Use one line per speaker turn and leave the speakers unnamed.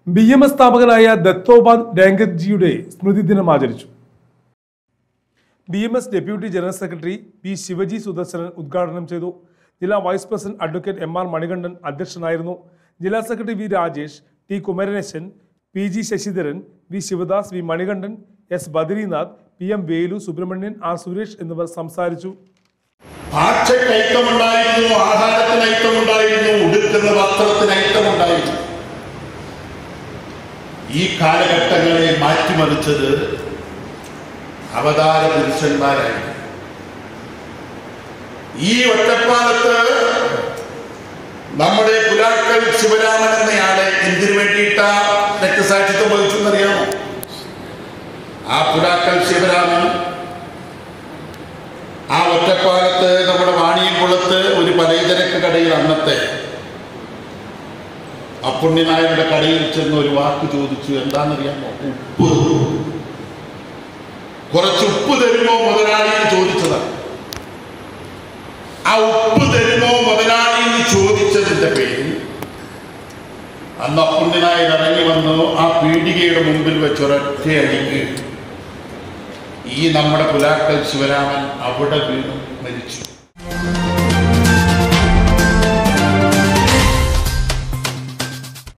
B M S സ്ഥാപകനായ ദത്തോപാദ് ഡാങ്കത്ജിയുടെ സ്മൃതി ദിനം ആചരിച്ചു B M S deputy general secretary P Shivaji Sudarshanan ഉദ്ഘാടനം ചെയ്തു ജില്ലാ vice president advocate M R Manikandan അധ്യക്ഷനായിരുന്നു ജില്ലാ secretary V Rajesh T Kumaranesan P G Sasidharan V Sivadas V Manikandan S Badrinath P M Velu Subramanian R Suresh എന്നിവർ സംസാരിച്ചു
ഭാഷയ്ക്ക് ഐക്യമുണ്ടായിരുന്നു ആഹാരത്തിന് ഐക്യമുണ്ടായിരുന്നു ഉടുക്കുന്ന വസ്ത്രത്തിന് ഐക്യമുണ്ടായിരുന്നു ഈ കാലഘട്ടങ്ങളെ മാറ്റിമറിച്ചത് അവതാര പുരുഷന്മാരായിരുന്നു ഈ ഒറ്റപ്പാലത്ത് നമ്മുടെ പുലാക്കൽ ശിവരാമൻ എന്നയാളെ എന്തിനു വേണ്ടിയിട്ട രക്തസാക്ഷിത്വം വഹിച്ചെന്നറിയാമോ ആ പുലാക്കൽ ശിവരാമൻ ആ ഒറ്റപ്പാലത്ത് നമ്മുടെ വാണിയംകുളത്ത് ഒരു പലചരക്ക് കടയിൽ അന്നത്തെ അപ്പുണ്യനായരുടെ കടയിൽ ചെന്ന് ഒരു വാക്ക് ചോദിച്ചു എന്താണെന്നറിയാമോ ഉപ്പ് കുറച്ച് ഉപ്പ് തരുമോ മുതലാളി എന്ന് ചോദിച്ചതാണ് ആ ഉപ്പ് തരുമോ മുതലാളി എന്ന് ചോദിച്ചതിന്റെ പേരിൽ അന്ന് അപ്പുണ്യനായർ ഇറങ്ങി വന്നു ആ പീടികയുടെ മുമ്പിൽ വെച്ച് ഒരൊറ്റ അടിക്ക് ഈ നമ്മുടെ പുലാക്കൽ ശിവരാമൻ അവിടെ വീണു മരിച്ചു